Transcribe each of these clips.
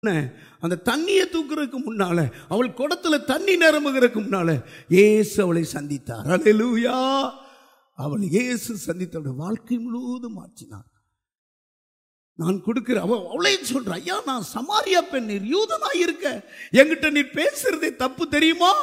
அந்த தண்ணியை தூக்குறதுக்கு முன்னால அவள் குடத்துல தண்ணி நிரம்புகிறதுக்கு முன்னால இயேசு அவளை சந்தித்தார் அல்லேலூயா அவள் இயேசு சந்தித்த வாழ்க்கை முழுவதும் மாற்றினார் நான் கொடுக்கிற அவ அவளே சொல்ற ஐயா நான் சமாரியா பெண் நீர் யூதனா இருக்க என்கிட்ட நீர் பேசுறதே தப்பு தெரியுமா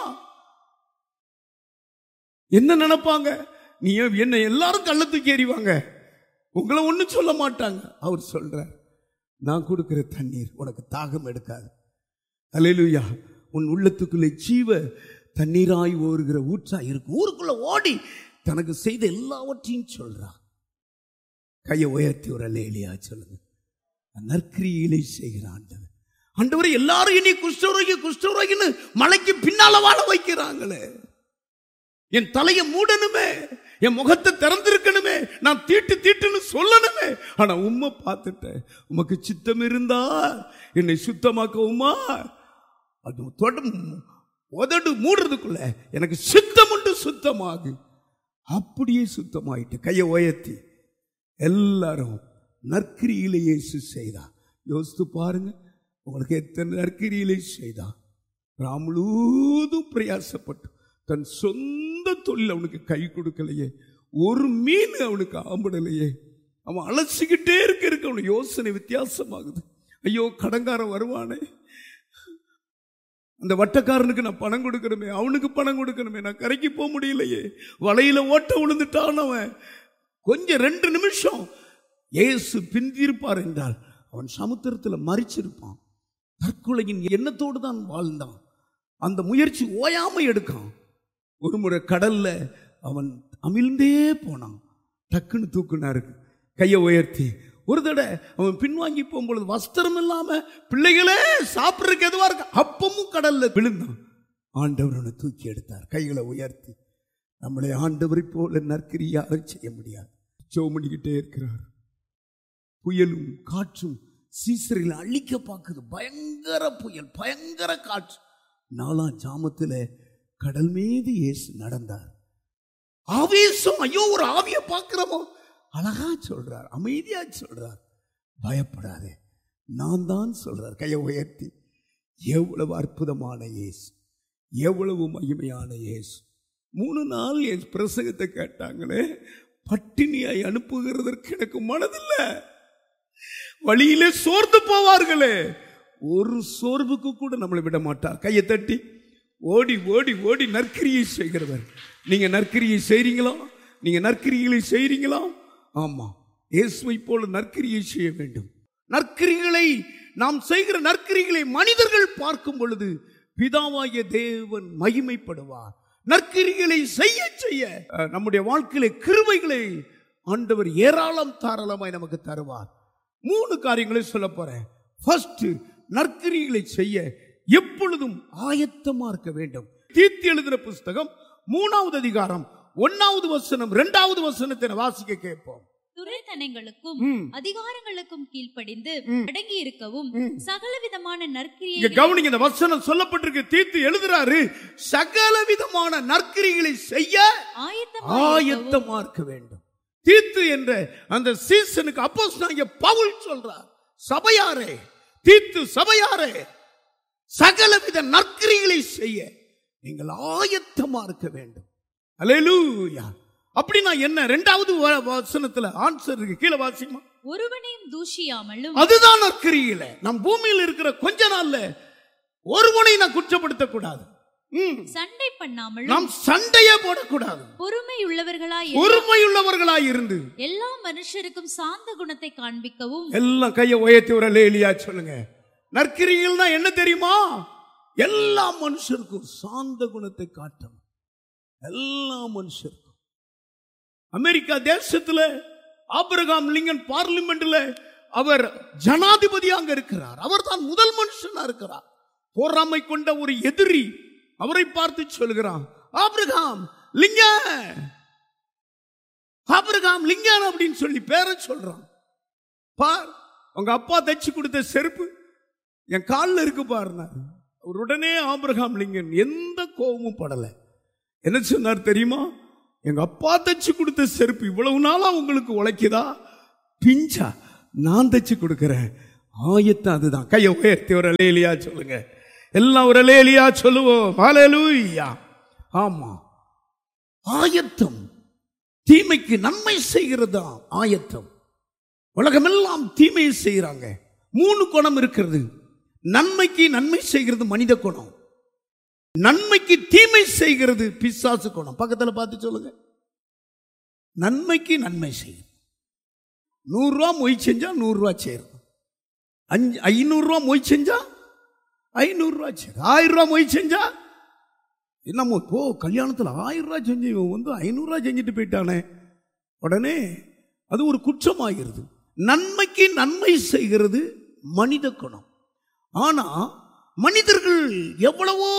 என்ன நினைப்பாங்க நீ ஏன் என்ன எல்லாரும் கள்ள தூக்கி எறிவாங்க உங்களை ஒன்றும் சொல்ல மாட்டாங்க அவர் சொல்றார் நான் கொடுக்கிற தண்ணீர் உனக்கு தாகம் எடுக்காது அல்லேலூயா உன் உள்ளத்துக்குள்ளே ஜீவ தண்ணீராய் ஓருகிற ஊற்றா இருக்கும் ஊருக்குள்ள ஓடி தனக்கு செய்த எல்லாவற்றையும் சொல்றா கையை உயர்த்தி ஒரு அல்லேலியா சொல்லுங்க நற்கிரியிலே செய்கிற ஆண்டவர் ஆண்டவரை எல்லாரும் இனி குஷ்டரோகி குஷ்டரோகின்னு மலைக்கு பின்னால வாழ வைக்கிறாங்களே என் தலையை மூடணுமே என் முகத்தை திறந்திருக்கணுமே நான் தீட்டு தீட்டுன்னு சொல்லணுமே ஆனா உம்மை பார்த்துட்டேன் உமக்கு சித்தம் இருந்தா என்னை சுத்தமாக்க உமா அது தொட உதடு மூடுறதுக்குள்ள எனக்கு சித்தம் உண்டு சுத்தமாகு அப்படியே சுத்தமாயிட்டு கையை உயர்த்தி எல்லாரும் நற்கிரியிலே இயேசு செய்தா யோசித்து பாருங்க உங்களுக்கு எத்தனை நற்கிரியிலே செய்தா ராமுழுதும் பிரயாசப்பட்டு தன் சொந்த தொழில் அவனுக்கு கை கொடுக்கலையே ஒரு மீன் அவனுக்கு ஆம்பிடலையே அவன் அலசிக்கிட்டே இருக்க இருக்க அவனுக்கு யோசனை வித்தியாசமாகுது ஐயோ கடங்காரன் வருவானே அந்த வட்டக்காரனுக்கு நான் பணம் கொடுக்கணுமே அவனுக்கு பணம் கொடுக்கணுமே நான் கரைக்கு போக முடியலையே வலையில ஓட்ட விழுந்துட்டான் அவன் கொஞ்சம் ரெண்டு நிமிஷம் இயேசு பிந்திருப்பார் என்றால் அவன் சமுத்திரத்தில் மறிச்சிருப்பான் தற்கொலையின் எண்ணத்தோடு தான் வாழ்ந்தான் அந்த முயற்சி ஓயாம எடுக்கான் ஒரு முறை கடல்ல அவன் அமிழ்ந்தே போனான் டக்குன்னு தூக்குனாரு கையை உயர்த்தி ஒரு தடவை அவன் பின்வாங்கி போகும்பொழுது வஸ்திரம் இல்லாம பிள்ளைகளே சாப்பிட்றதுக்கு எதுவா இருக்கு அப்பமும் கடல்ல விழுந்தான் ஆண்டவர் அவனை தூக்கி எடுத்தார் கைகளை உயர்த்தி நம்மளை ஆண்டவரை போல நற்கிரியாக செய்ய முடியாது ஜெபம் பண்ணிக்கிட்டே இருக்கிறார் புயலும் காற்றும் சீசரில் அழிக்க பார்க்குது பயங்கர புயல் பயங்கர காற்று நாலாம் ஜாமத்தில் கடல் மீது இயேசு நடந்தார் ஆவேசம் ஐயோ ஒரு ஆவியை பார்க்கிறோமோ அழகா சொல்றார் அமைதியா சொல்றார் பயப்படாதே நான் தான் சொல்றார் கையை உயர்த்தி எவ்வளவு அற்புதமான இயேசு எவ்வளவு மகிமையான இயேசு மூணு நாள் என் பிரசங்கத்தை கேட்டாங்களே பட்டினியாய் அனுப்புகிறதற்கு எனக்கு மனதில்லை வழியிலே சோர்ந்து போவார்களே ஒரு சோர்வுக்கு கூட நம்மளை விட மாட்டார் கையை தட்டி ஓடி ஓடி ஓடி நற்கிரியை செய்கிறவர் நீங்க நற்கிரியை செய்றீங்களா நீங்க நற்கிரிகளை செய்றீங்களா ஆமா இயேசுவை போல நற்கிரியை செய்ய வேண்டும் நற்கிரிகளை நாம் செய்கிற நற்கிரிகளை மனிதர்கள் பார்க்கும் பொழுது பிதாவாகிய தேவன் மகிமைப்படுவார் நற்கிரிகளை செய்ய செய்ய அஹ், நம்முடைய வாழ்க்கையில கிருபைகளை ஆண்டவர் ஏராளம் தாராளமாய் நமக்கு தருவார் மூணு காரியங்களை சொல்ல போறேன் ஃபர்ஸ்ட் நற்கிரிகளை செய்ய எப்பொழுதும் ஆயத்தமா இருக்க வேண்டும் தீர்த்தி எழுதின புஸ்தகம் மூணாவது அதிகாரம் ஒன்னாவது வசனம் இரண்டாவது வசனத்தை வாசிக்க கேட்போம் துரைத்தனங்களுக்கும் ம். அதிகாரங்களுக்கும் கீழ்ப்படிந்து ம். அடங்கி இருக்கவும் ம். சகலவிதமான இங்க நற்கிரியை கவனிங்க இந்த வசனம் சொல்லப்பட்டிருக்கு தீர்த்து எழுதுறாரு சகல விதமான நற்கிரிகளை செய்ய ஆயத்தமா ஆயத்தமா இருக்க வேண்டும் தீத்து என்ற அந்த சீசனுக்கு அப்போஸ் பவுல் சொல்றார் சபையாரே தீத்து சபையாரே சகலவித நற்கிரிகளை செய்ய நீங்கள் ஆயத்தமா இருக்க வேண்டும் அல்லேலூயா அப்படின்னா என்ன ரெண்டாவது வ- வசனத்துல ஆன்சர் இருக்கு கீழே வாசிமா ஒருவனையும் தூஷியாமலும் அதுதான் நற்கிரியில நம் பூமியில் இருக்கிற கொஞ்ச நாள்ல ஒருவனை நான் குற்றப்படுத்த கூடாது ம். சண்டை பண்ணாமலும் நாம் சண்டையே போடக்கூடாது பொறுமை உள்ளவர்களாய் பொறுமையுள்ளவர்களாய் இருந்து எல்லா மனுஷருக்கும் சாந்த குணத்தை காண்பிக்கவும் எல்லாம் கையை உயர்த்தி ஒரு லேலியா சொல்லுங்க நற்கிரிகள்னா என்ன தெரியுமா எல்லா மனுஷருக்கும் சாந்த குணத்தை காட்டணும் எல்லா மனுஷருக்கும் அமெரிக்கா தேசத்துல ஆபிரகாம் லிங்கன் பார்லிமெண்ட்ல அவர் ஜனாதிபதி அங்க இருக்கிறார் அவர் தான் முதல் மனுஷனா இருக்கிறார் பொறாமை கொண்ட ஒரு எதிரி அவரை பார்த்து சொல்கிறான் ஆபிரகாம் லிங்கன் ஆபிரகாம் லிங்கன் அப்படின்னு சொல்லி பேரை சொல்றான் பார் உங்க அப்பா தைச்சு கொடுத்த செருப்பு என் காலில் இருக்கு பாருனாரு அவர் உடனே ஆபிரகாம் லிங்கன் எந்த கோபமும் படல என்ன சொன்னார் தெரியுமா எங்க அப்பா தைச்சு கொடுத்த செருப்பு இவ்வளவு நாளா உங்களுக்கு உழைக்குதா பிஞ்சா நான் தைச்சு கொடுக்கிறேன் ஆயத்தம் அதுதான் கையை உயர்த்தி ஒரு அலேலியா சொல்லுங்க எல்லாம் ஒரு அலேலியா சொல்லுவோம் ஹalleluya ஆமா ஆயத்தம் தீமைக்கு நன்மை செய்கிறதா ஆயத்தம் உலகமெல்லாம் தீமையை செய்கிறாங்க மூணு குணம் இருக்கிறது நன்மைக்கு நன்மை செய்கிறது மனித குணம் நன்மைக்கு தீமை செய்கிறது பிசாசு குணம் பக்கத்துல பார்த்து சொல்லுங்க நன்மைக்கு நன்மை செய்யும் நூறுரூவா மொய் செஞ்சா நூறுரூவா சேரும் அஞ்சு ஐநூறுரூவா மொய் செஞ்சா ஐநூறுரூவா சேரும் ஆயிரம் ரூபா மொய் செஞ்சா என்னமோ ஓ கல்யாணத்தில் ஆயிரம் ரூபா செஞ்சு இவன் வந்து ஐநூறுரூவா செஞ்சுட்டு போயிட்டானே உடனே அது ஒரு குற்றமாகிறது நன்மைக்கு நன்மை செய்கிறது மனித குணம் ஆனா மனிதர்கள் எவ்வளவோ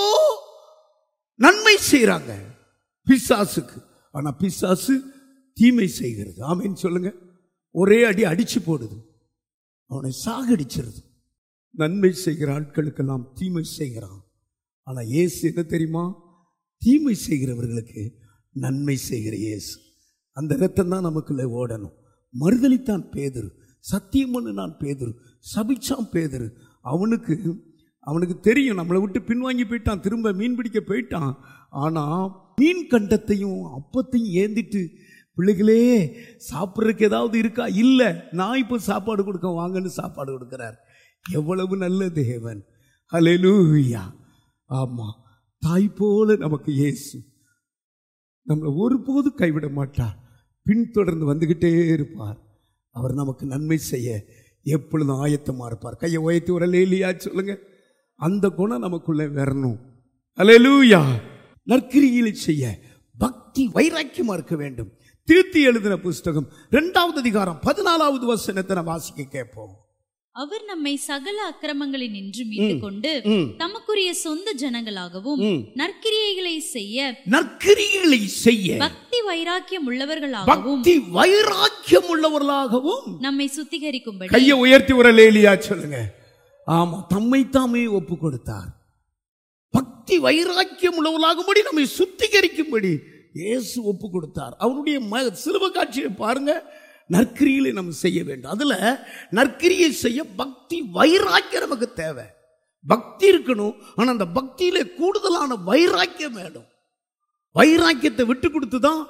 நன்மை செய்றாங்க பிசாசுக்கு ஆனா பிசாசு தீமை செய்கிறது ஆமேன்னு சொல்லுங்க ஒரே அடி அடிச்சு போடுது அவனை சாகடிச்சிருது நன்மை செய்கிற ஆட்களுக்கெல்லாம் தீமை செய்கிறான் ஆனா இயேசு என்ன தெரியுமா தீமை செய்கிறவர்களுக்கு நன்மை செய்கிற இயேசு அந்த ரத்தம் தான் நமக்குள்ளே ஓடணும் மறுதலித்தான் பேதரு சத்தியம் நான் பேதரு சபிச்சான் பேதரு அவனுக்கு அவனுக்கு தெரியும் நம்மளை விட்டு பின்வாங்கி போயிட்டான் திரும்ப மீன் பிடிக்க போயிட்டான் ஆனா மீன் கண்டத்தையும் அப்பத்தையும் ஏந்திட்டு பிள்ளைகளே சாப்பிட்றதுக்கு ஏதாவது இருக்கா இல்லை நான் இப்போ சாப்பாடு கொடுக்க வாங்கன்னு சாப்பாடு கொடுக்குறார் எவ்வளவு நல்ல தேவன் ஹalleluya ஆமா தாய் போல நமக்கு இயேசு நம்மளை ஒருபோது கைவிட மாட்டார் பின்தொடர்ந்து வந்துகிட்டே இருப்பார் அவர் நமக்கு நன்மை செய்ய எப்பொழுதும் ஆயத்தமா இருப்பார் கையை உயர்த்தி ஒரு லேலியா சொல்லுங்க அந்த குணம் நமக்குள்ளே வரணும் அலையலூயா நற்கிரிகளை செய்ய பக்தி வைராக்கியமா இருக்க வேண்டும் திருத்தி எழுதின புஸ்தகம் இரண்டாவது அதிகாரம் பதினாலாவது வசனத்தை நம்ம வாசிக்க கேட்போம் அவர் நம்மை சகல அக்கிரமங்களில் நின்று மீட்டுக் கொண்டு ம். தமக்குரிய சொந்த ஜனங்களாகவும் ம். நற்கிரியைகளை செய்ய நற்கிரிகளை செய்ய பக்தி வைராக்கியம் உள்ளவர்களாகவும் பக்தி வைராக்கியம் உள்ளவர்களாகவும் நம்மை சுத்திகரிக்கும்படி கையை உயர்த்தி ஒரு லேலியா சொல்லுங்க ஆமா தம்மை தாமே ஒப்பு கொடுத்தார் பக்தி வைராக்கியம் உள்ளவர்களாகும்படி நம்மை சுத்திகரிக்கும்படி இயேசு ஒப்பு கொடுத்தார் அவருடைய ம சிலுவ காட்சியை பாருங்க நற்கிரிகளை நம்ம செய்ய வேண்டும் அதுல நற்கிரியை செய்ய பக்தி வைராக்கியம் நமக்கு தேவை பக்தி இருக்கணும் ஆனா அந்த பக்தியில கூடுதலான வைராக்கியம் வேணும் வைராக்கியத்தை விட்டு கொடுத்து தான்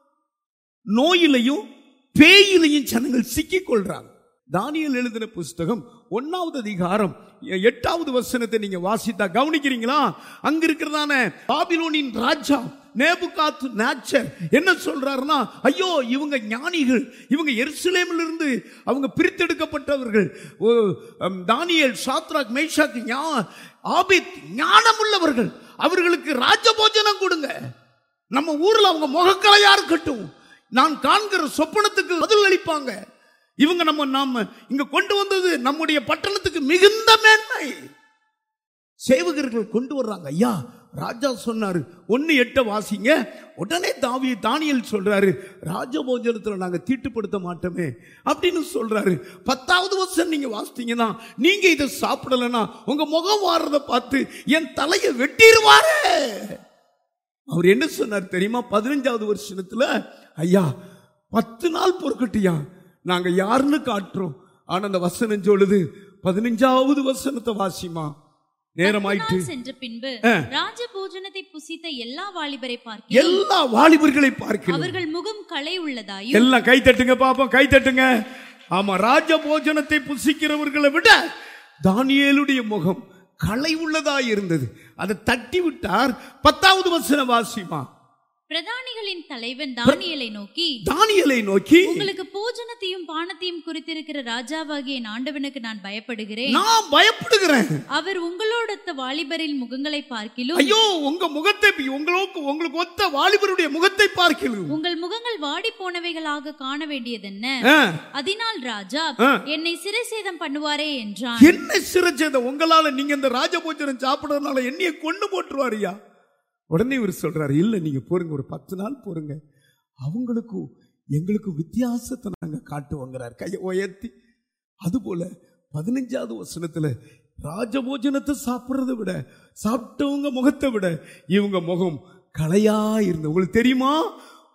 நோயிலையும் பேயிலையும் ஜனங்கள் சிக்கிக் கொள்றாங்க தானியல் எழுதின புஸ்தகம் ஒன்னாவது அதிகாரம் எ- எட்டாவது வசனத்தை நீங்க வாசித்தா கவனிக்கிறீங்களா அங்க இருக்கிறதான பாபிலோனின் ராஜா நேபுகாத் நாச்சர் என்ன சொல்றாருன்னா ஐயோ இவங்க ஞானிகள் இவங்க எருசலேமில் இருந்து அவங்க பிரித்தெடுக்கப்பட்டவர்கள் ஓ, அம், தானியேல் சாத்ராக் மேஷாக் ஞா- ஆபித் ஞானமுள்ளவர்கள் அவர்களுக்கு ராஜபோஜனம் கொடுங்க நம்ம ஊர்ல அவங்க முகக்கலையா இருக்கட்டும் நான் காண்கிற சொப்பனத்துக்கு பதில் அளிப்பாங்க இவங்க நம்ம நாம இங்க கொண்டு வந்தது நம்முடைய பட்டணத்துக்கு மிகுந்த மேன்மை சேவகர்கள் கொண்டு வர்றாங்க ஐயா ராஜா சொன்னாரு ஒன்னு எட்ட வாசிங்க உடனே தாவி தானியல் சொல்றாரு ராஜபோஜனத்துல நாங்க தீட்டுப்படுத்த மாட்டோமே அப்படின்னு சொல்றாரு பத்தாவது வருஷம் நீங்க வாசித்தீங்கன்னா நீங்க இதை சாப்பிடலன்னா உங்க முகம் வாடுறத பார்த்து என் தலையை வெட்டிடுவாரு அவர் என்ன சொன்னார் தெரியுமா பதினஞ்சாவது வருஷத்துல ஐயா பத்து நாள் பொறுக்கட்டியா நாங்க யாருன்னு காட்டுறோம் ஆனா அந்த வசனம் சொல்லுது பதினஞ்சாவது வசனத்தை வாசிமா நேரம் ஆயிட்டு நாள் சென்ற பின்பு ராஜ போஜனத்தை புசித்த எல்லா வாலிபரை பார்க்க எல்லா வாலிபர்களை பார்க்கிறோம் அவர்கள் முகம் களை உள்ளதாயும் எல்லாம் கை தட்டுங்க பாப்போம் கை தட்டுங்க ஆமா ராஜ போஜனத்தை புசிக்கிறவர்களை விட தானியேலுடைய முகம் களை உள்ளதா இருந்தது அதை தட்டி விட்டார் பத்தாவது வசன வாசிமா பிரதானிகளின் தலைவன் தானியேலை நோக்கி தானியலை நோக்கி உங்களுக்கு போஜனத்தையும் பானத்தையும் குறித்திருக்கிற ராஜாவாகிய என் ஆண்டவனுக்கு நான் பயப்படுகிறேன் நான் பயப்படுகிறேன் அவர் உங்களோடத்த வாலிபரின் முகங்களை பார்க்கிலும் ஐயோ உங்க முகத்தை உங்களுக்கு உங்களுக்கு ஒத்த வாலிபருடைய முகத்தை பார்க்கலாம் உங்கள் முகங்கள் வாடி போனவைகளாக காண வேண்டியதென்ன ஆ, அதனால் ராஜா ஆ. என்னை சிறைசேதம் பண்ணுவாரே என்றான் என்ன சிறைச்சேத உங்களால நீங்க இந்த ராஜபோஜனம் சாப்பிடறதுனால என்னைய கொண்டு போட்டுருவாரியா உடனே இவர் சொல்றாரு இல்ல நீங்க போருங்க ஒரு பத்து நாள் போருங்க அவங்களுக்கும் எங்களுக்கும் வித்தியாசத்தை நாங்க காட்டுவோங்கிறார் கையை உயர்த்தி அதுபோல பதினஞ்சாவது வசனத்துல ராஜபோஜனத்தை சாப்பிட்றதை விட சாப்பிட்டவங்க முகத்தை விட இவங்க முகம் கலையா இருந்த உங்களுக்கு தெரியுமா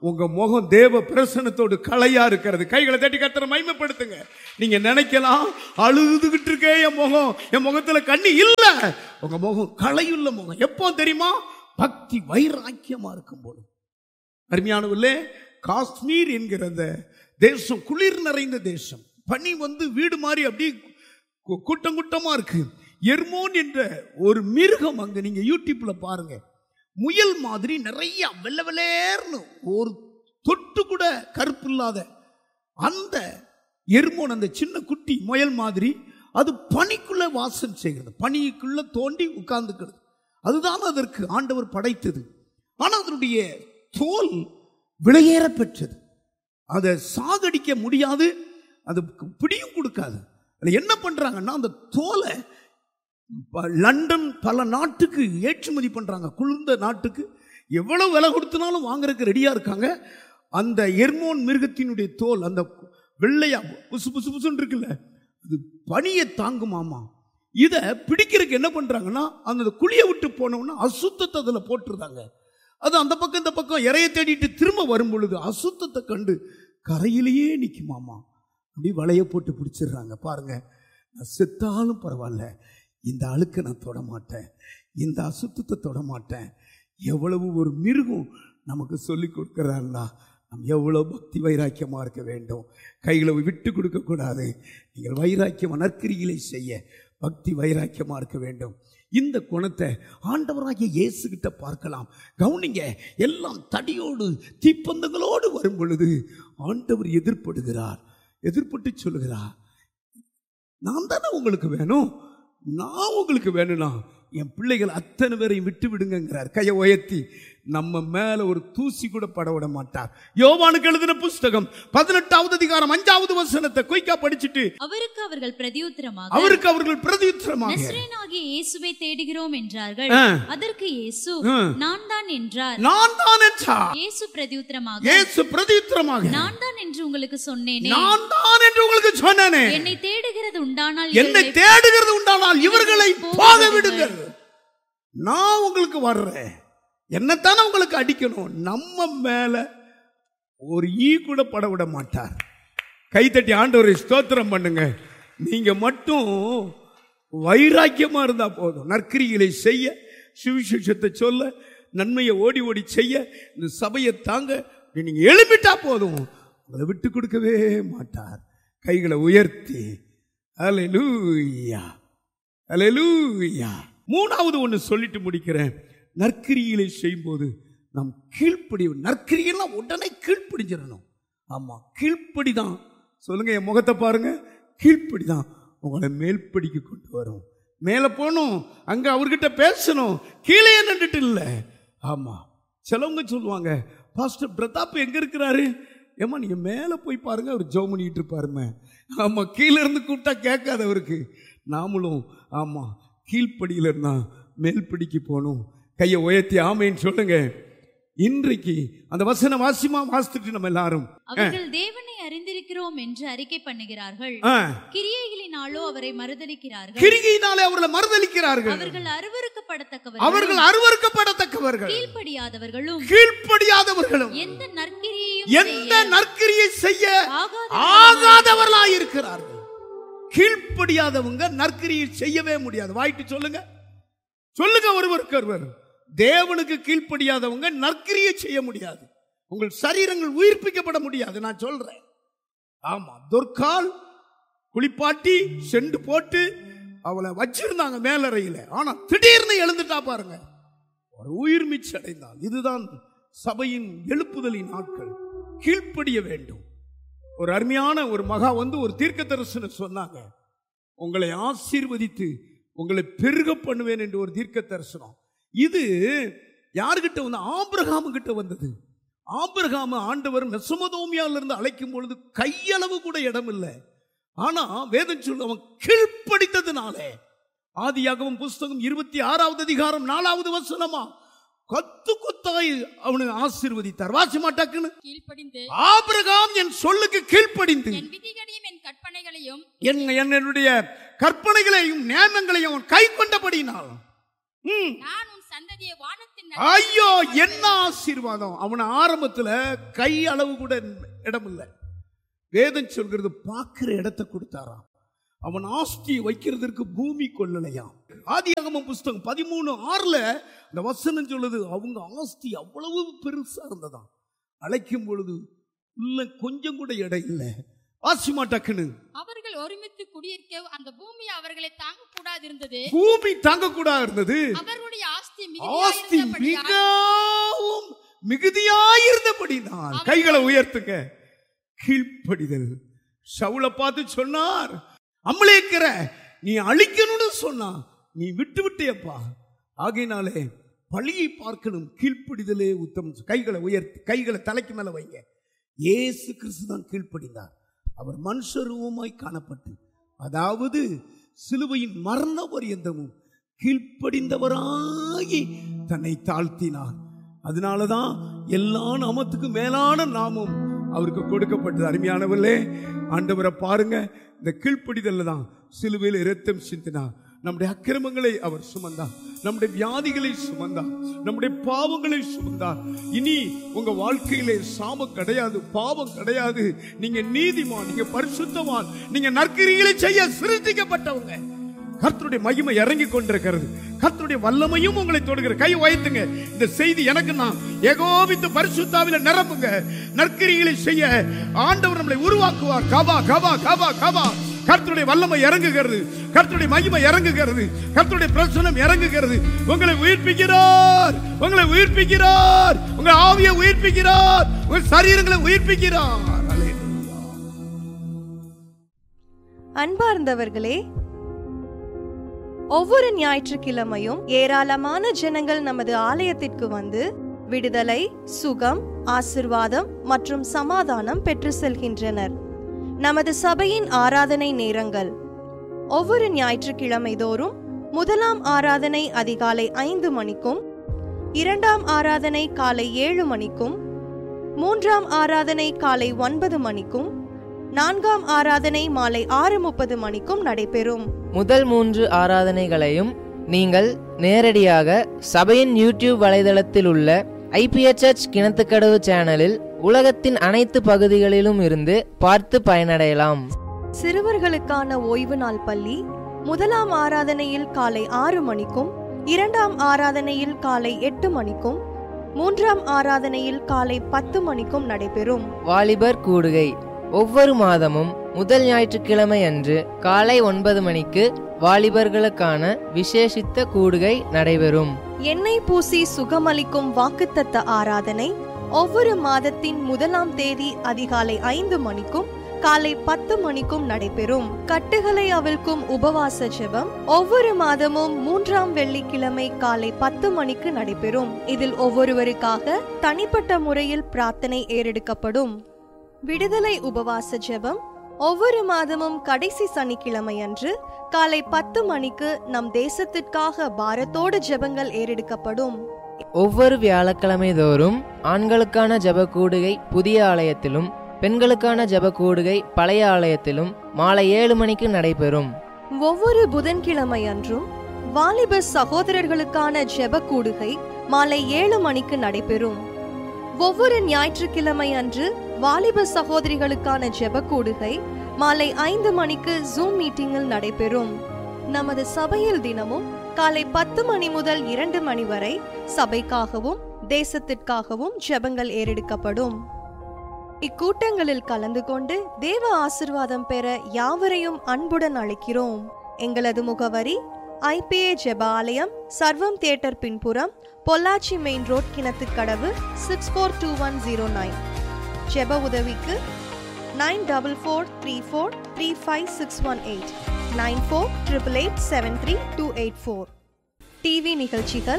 உங்க முகம் தேவ பிரசனத்தோடு கலையா இருக்கிறது கைகளை தட்டி கத்தரை மைமைப்படுத்துங்க நீங்க நினைக்கலாம் அழுதுகிட்டு இருக்கே என் முகம் என் முகத்துல கண்ணி இல்ல உங்க முகம் கலையுள்ள முகம் எப்போ தெரியுமா பக்தி வைராக்கியமா இருக்கும் போது அருமையானவர்களே காஷ்மீர் என்கிற அந்த தேசம் குளிர் நிறைந்த தேசம் பனி வந்து வீடு மாதிரி அப்படியே கூ- கூட்டம் கூட்டமா இருக்கு எர்மோன் என்ற ஒரு மிருகம் அங்க நீங்க யூடியூப்ல பாருங்க முயல் மாதிரி நிறைய வெள்ளை வெள்ளேர்னு ஒரு தொட்டு கூட கருப்பு இல்லாத அந்த எர்மோன் அந்த சின்ன குட்டி முயல் மாதிரி அது பனிக்குள்ள வாசம் செய்கிறது பனிக்குள்ள தோண்டி உட்கார்ந்துக்கிறது அதுதான் அதற்கு ஆண்டவர் படைத்தது ஆனால் அதனுடைய தோல் விலையேற பெற்றது அதை சாகடிக்க முடியாது அது பிடியும் கொடுக்காது அதில் என்ன பண்றாங்கன்னா அந்த தோலை ப- லண்டன் பல நாட்டுக்கு ஏற்றுமதி பண்றாங்க குளிர்ந்த நாட்டுக்கு எவ்வளவு விலை கொடுத்தனாலும் வாங்குறதுக்கு ரெடியா இருக்காங்க அந்த எர்மோன் மிருகத்தினுடைய தோல் அந்த வெள்ளையா புசு புசு புசுன்னு இருக்குல்ல அது பனியை தாங்குமாமா இதை பிடிக்கிறதுக்கு என்ன பண்றாங்கன்னா அந்த குழியை விட்டு போனோம்னா அசுத்தத்தை அதில் போட்டுருந்தாங்க அது அந்த பக்கம் இந்த பக்கம் இறைய தேடிட்டு திரும்ப வரும் பொழுது அசுத்தத்தை கண்டு கரையிலேயே நிற்குமாமா அப்படி வலைய போட்டு பிடிச்சிடுறாங்க பாருங்க நான் செத்தாலும் பரவாயில்ல இந்த அழுக்க நான் தொட மாட்டேன் இந்த அசுத்தத்தை தொட மாட்டேன் எவ்வளவு ஒரு மிருகம் நமக்கு சொல்லி கொடுக்குறாருன்னா நம்ம எவ்வளோ பக்தி வைராக்கியமாக இருக்க வேண்டும் கைகளை விட்டு கொடுக்கக்கூடாது நீங்கள் வைராக்கியம் நற்கிரிகளை செய்ய பக்தி வைராக்கியமாக இருக்க வேண்டும் இந்த குணத்தை ஆண்டவராகிய இயேசுகிட்ட பார்க்கலாம் கவுனிங்க எல்லாம் தடியோடு தீப்பந்தங்களோடு வரும் பொழுது ஆண்டவர் எதிர்ப்படுகிறார் எதிர்ப்பட்டு சொல்லுகிறார் நான் தானே உங்களுக்கு வேணும் நான் உங்களுக்கு வேணும்னா என் பிள்ளைகள் அத்தனை பேரையும் விட்டு விடுங்கிறார் கையை உயர்த்தி நம்ம மேல ஒரு தூசி கூட பட விட மாட்டார் யோவானுக்கு எழுதின புஸ்தகம் பதினெட்டாவது அதிகாரம் அஞ்சாவது வசனத்தை குயிக்கா படிச்சுட்டு அவருக்கு அவர்கள் பிரதியுத்தரமாக அவருக்கு அவர்கள் பிரதியுத்தரமாக நஸ்ரேனாகிய இயேசுவை தேடுகிறோம் என்றார்கள் ஆ. அதற்கு இயேசு ஆ. நான் தான் என்றார் நான் தான் என்றார் இயேசு பிரதியுத்தரமாக இயேசு பிரதியுத்தரமாக நான் தான் என்று உங்களுக்கு சொன்னேனே நான் தான் என்று உங்களுக்கு சொன்னேனே என்னை தேடுகிறது உண்டானால் என்னை இவர்களை தேடுகிறது உண்டானால் இவர்களை போக விடுங்கள் நான் உங்களுக்கு வர்றேன் என்னத்தானே உங்களுக்கு அடிக்கணும் நம்ம மேல ஒரு ஈ கூட பட விட மாட்டார் கைத்தட்டி ஆண்டவரை ஸ்தோத்திரம் பண்ணுங்க நீங்க மட்டும் வைராக்கியமா இருந்தா போதும் நற்கிரிகளை செய்ய சுவிசேஷத்தை சொல்ல நன்மையை ஓடி ஓடி செய்ய இந்த சபையை தாங்க இப்படி நீங்க எழுப்பிட்டா போதும் உங்களை விட்டு கொடுக்கவே மாட்டார் கைகளை உயர்த்தி அலையூயா அலையூயா மூணாவது ஒன்று சொல்லிட்டு முடிக்கிறேன் நற்கிரிகளை செய்யும்போது நாம் கீழ்ப்படி நற்கிரியெல்லாம் உடனே கீழ்ப்படிஞ்சிடணும் ஆமா கீழ்ப்படி தான் சொல்லுங்க என் முகத்தை பாருங்க கீழ்ப்படி தான் உங்களை மேல்படிக்கு கொண்டு வரும் மேலே போகணும் அங்க அவர்கிட்ட பேசணும் கீழே நின்றுட்டு இல்லை ஆமா சிலவங்க சொல்லுவாங்க பாஸ்டர் பிரதாப் எங்க இருக்கிறாரு ஏம்மா நீங்க மேலே போய் பாருங்க அவர் ஜெபம் பண்ணிட்டு இருப்பாருமே ஆமா கீழே இருந்து கூப்பிட்டா கேட்காது அவருக்கு நாமளும் ஆமா கீழ்ப்படியில இருந்தா மேல்படிக்கு போகணும் கையை உயர்த்தி ஆமைன்னு சொல்லுங்க இன்றைக்கு அந்த வசன வாசிமா வாசித்துட்டு நம்ம எல்லாரும் அவர்கள் தேவனை அறிந்திருக்கிறோம் என்று அறிக்கை பண்ணுகிறார்கள் ஆ, கிரியைகளினாலோ அவரை மறுதலிக்கிறார்கள் கிரிகையினாலே அவர்களை மறுதலிக்கிறார்கள் அவர்கள் அருவருக்கப்படத்தக்கவர்கள் அவர்கள் அருவருக்கப்படத்தக்கவர்கள் கீழ்ப்படியாதவர்களும் கீழ்ப்படியாதவர்களும் எந்த நற்கிரியையும் எந்த நற்கிரியை செய்ய ஆகாத ஆகாதவர்களாய் இருக்கிறார்கள் கீழ்ப்படியாதவங்க நற்கிரியை செய்யவே முடியாது வாயிட்டு சொல்லுங்க சொல்லுங்க ஒருவருக்கு ஒருவர் தேவனுக்கு கீழ்ப்படியாதவங்க நற்கிரியை செய்ய முடியாது உங்கள் சரீரங்கள் உயிர்ப்பிக்கப்பட முடியாது நான் சொல்றேன் ஆமா துர்கால் குளிப்பாட்டி செண்டு போட்டு அவளை வச்சிருந்தாங்க மேலறையில ஆனா திடீர்னு எழுந்துட்டா பாருங்க ஒரு உயிர் மீச்சு அடைந்தால் இதுதான் சபையின் எழுப்புதலின் நாட்கள் கீழ்ப்படிய வேண்டும் ஒரு அருமையான ஒரு மகா வந்து ஒரு தீர்க்க தரிசனம் சொன்னாங்க உங்களை ஆசீர்வதித்து உங்களை பெருக பண்ணுவேன் என்று ஒரு தீர்க்க தரிசனம் இது யாருகிட்ட வந்து ஆபிரகாமு கிட்ட வந்தது ஆபிரகாம ஆண்டவர் மெசமதோமியால இருந்து அழைக்கும் பொழுது கையளவு கூட இடம் இல்லை ஆனா வேதம் சொல்லு அவன் கீழ்ப்படித்ததுனாலே ஆதியாகமம் புஸ்தகம் இருபத்தி ஆறாவது அதிகாரம் நாலாவது வசனமா கொத்து கொத்தாய் அவனை ஆசீர்வதித்தார் வாசி மாட்டாக்குன்னு கீழ்ப்படிந்து ஆபிரகாம் என் சொல்லுக்கு கீழ்ப்படிந்து என் விதிகளையும் என் கற்பனைகளையும் என் என்னுடைய கற்பனைகளையும் நியாயங்களையும் அவன் கை கொண்டபடினால் ம். நான் உன் சந்ததியை வானத்தின் ஐயோ என்ன ஆசீர்வாதம் அவன் ஆரம்பத்துல கை அளவு கூட இடம் இல்லை வேதம் சொல்கிறது பார்க்கிற இடத்தை கொடுத்தாராம் அவன் ஆஸ்தியை வைக்கிறதற்கு பூமி கொள்ளலையாம் ஆதியாகமம் புஸ்தகம் பதிமூணு ஆறுல இந்த வசனம் சொல்லுது அவங்க ஆஸ்தி அவ்வளவு பெருசா இருந்ததாம் அழைக்கும் பொழுது இல்ல கொஞ்சம் கூட இடம் இல்லை வாசிமா டக்குன்னு அவர்கள் ஒருமித்து குடியிருக்க அந்த பூமி அவர்களை தாங்க கூடாது இருந்தது பூமி தாங்க கூட இருந்தது அவர்களுடைய ஆஸ்தி ஆஸ்தி மிகுதியாயிருந்தபடியால் மிகவும் மிகுதியாயிருந்தபடினால் கைகளை உயர்த்துங்க கீழ்ப்படிதல் சவுளை பார்த்து சொன்னார் அம்மளேக்கிற நீ அழிக்கணும்னு சொன்னா நீ விட்டு விட்டேப்பா ஆகையினாலே பழியை பார்க்கணும் கீழ்ப்படிதலே உத்தமம் கைகளை உயர்த்தி கைகளை தலைக்கு மேல வைங்க இயேசு கிறிஸ்து தான் கீழ்ப்படிந்தார் அவர் மனுஷரூபமாய் காணப்பட்டு அதாவது சிலுவையின் மரண பரியந்தமும் கீழ்ப்படிந்தவராகி தன்னை தாழ்த்தினார் அதனாலதான் எல்லா நாமத்துக்கும் மேலான நாமம் அவருக்கு கொடுக்கப்பட்டது அருமையானவர்களே ஆண்டவரை பாருங்க இந்த கீழ்ப்படிதல்ல தான் சிலுவையில் இரத்தம் சிந்தினார் நம்முடைய அக்கிரமங்களை அவர் சுமந்தார் நம்முடைய வியாதிகளை சுமந்தார் நம்முடைய பாவங்களை சுமந்தார் இனி உங்க வாழ்க்கையிலே சாபம் கிடையாது பாவம் கிடையாது நீங்க நீதிமான் நீங்க பரிசுத்தவான் நீங்க நற்கிரிகளை செய்ய சிருஷ்டிக்கப்பட்டவங்க கர்த்தருடைய மகிமை இறங்கி கொண்டிருக்கிறது கர்த்தருடைய வல்லமையும் உங்களை தொடுகிற கை உயர்த்துங்க இந்த செய்தி எனக்கு நான் ஏகோபித்து பரிசுத்தாவில நிரப்புங்க நற்கிரிகளை செய்ய ஆண்டவர் நம்மளை உருவாக்குவார் கபா கபா கபா கபா கர்த்தருடைய வல்லமை இறங்குகிறது கர்த்தருடைய மகிமை இறங்குகிறது கர்த்தருடைய பிரசனம் இறங்குகிறது உங்களை உயிர்ப்பிக்கிறார் உங்களை உயிர்ப்பிக்கிறார் உங்க ஆவியை உயிர்ப்பிக்கிறார் உங்கள் சரீரங்களை உயிர்ப்பிக்கிறார் அல்லேலூயா. அன்பார்ந்தவர்களே ஒவ்வொரு ஞாயிற்றுக்கிழமையும் ஏராளமான ஜனங்கள் நமது ஆலயத்திற்கு வந்து விடுதலை சுகம் ஆசிர்வாதம் மற்றும் சமாதானம் பெற்று செல்கின்றனர் நமது சபையின் ஆராதனை நேரங்கள் ஒவ்வொரு ஞாயிற்றுக்கிழமை தோறும் முதலாம் ஆராதனை அதிகாலை ஐந்து மணிக்கும் இரண்டாம் ஆராதனை காலை ஏழு மணிக்கும் மூன்றாம் ஆராதனை காலை ஒன்பது மணிக்கும் நான்காம் ஆராதனை மாலை ஆறு முப்பது மணிக்கும் நடைபெறும் முதல் மூன்று ஆராதனைகளையும் நீங்கள் நேரடியாக சபையின் யூடியூப் வலைதளத்தில் உள்ள ஐபிஎச்எச் கிணத்துக்கடவு சேனலில் உலகத்தின் அனைத்து பகுதிகளிலும் இருந்து பார்த்து பயனடையலாம் சிறுவர்களுக்கான ஓய்வு நாள் பள்ளி முதலாம் ஆராதனையில் காலை ஆறு மணிக்கும் இரண்டாம் ஆராதனையில் காலை எட்டு மணிக்கும் மூன்றாம் ஆராதனையில் காலை பத்து மணிக்கும் நடைபெறும் வாலிபர் கூடுகை ஒவ்வொரு மாதமும் முதல் ஞாயிற்றுக்கிழமை அன்று காலை ஒன்பது மணிக்கு வாலிபர்களுக்கான விசேஷித்த கூடுகை நடைபெறும் எண்ணெய் பூசி சுகமளிக்கும் வாக்குத்தத்த ஆராதனை ஒவ்வொரு மாதத்தின் முதலாம் தேதி அதிகாலை ஐந்து மணிக்கும் காலை பத்து மணிக்கும் நடைபெறும் கட்டுகளை அவிழ்க்கும் உபவாச ஜெபம் ஒவ்வொரு மாதமும் மூன்றாம் வெள்ளிக்கிழமை காலை பத்து மணிக்கு நடைபெறும் இதில் ஒவ்வொருவருக்காக தனிப்பட்ட முறையில் பிரார்த்தனை ஏறெடுக்கப்படும் விடுதலை உபவாச ஜெபம் ஒவ்வொரு மாதமும் கடைசி சனிக்கிழமை அன்று காலை பத்து மணிக்கு நம் தேசத்திற்காக பாரத்தோடு ஜெபங்கள் ஏறெடுக்கப்படும் ஒவ்வொரு வியாழக்கிழமை தோறும் ஆண்களுக்கான ஜெப கூடுகை புதிய ஆலயத்திலும் பெண்களுக்கான ஜெப கூடுகை பழைய ஆலயத்திலும் மாலை ஏழு மணிக்கு நடைபெறும் ஒவ்வொரு புதன்கிழமை அன்றும் வாலிப சகோதரர்களுக்கான ஜெப கூடுகை மாலை ஏழு மணிக்கு நடைபெறும் ஒவ்வொரு ஞாயிற்றுக்கிழமை அன்று வாலிப சகோதரிகளுக்கான ஜெப கூடுகை மாலை ஐந்து மணிக்கு ஜூம் மீட்டிங்கில் நடைபெறும் நமது சபையில் தினமும் காலை பத்து மணி முதல் இரண்டு மணி வரை சபைக்காகவும் தேசத்திற்காகவும் ஜெபங்கள் ஏறெடுக்கப்படும் இக்கூட்டங்களில் கலந்து கொண்டு தேவ ஆசிர்வாதம் பெற யாவரையும் அன்புடன் அழைக்கிறோம் எங்களது முகவரி ஐபிஏ ஜெப ஆலயம் சர்வம் தியேட்டர் பின்புறம் Pollachi main road Kinathukadavu six four two one zero nine ஜெப உதவிக்கு nine double four three four three five six one eight nine four triple eight seven three two eight four TV நிகழ்ச்சிகள்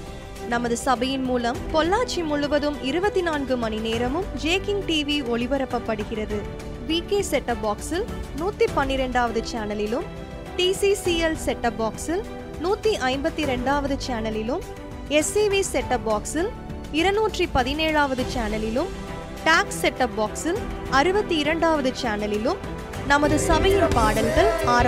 நமது சபையின் மூலம் பொள்ளாச்சி முழுவதும் இருபத்தி நான்கு மணி நேரமும் ஜேகிங் டிவி ஒளிபரப்பப்படுகிறது விகே செட்டப் பாக்ஸில் நூற்றி பன்னிரெண்டாவது சேனலிலும் டிசிசிஎல் செட்டப் பாக்ஸில் நூற்றி ஐம்பத்தி ரெண்டாவது சேனலிலும் எஸ்சிவி செட்டப் பாக்ஸில் இருநூற்றி பதினேழாவது சேனலிலும் டாக்ஸ் செட்டப் பாக்ஸில் அறுபத்தி இரண்டாவது சேனலிலும் நமது சபையின் பாடல்கள் ஆரா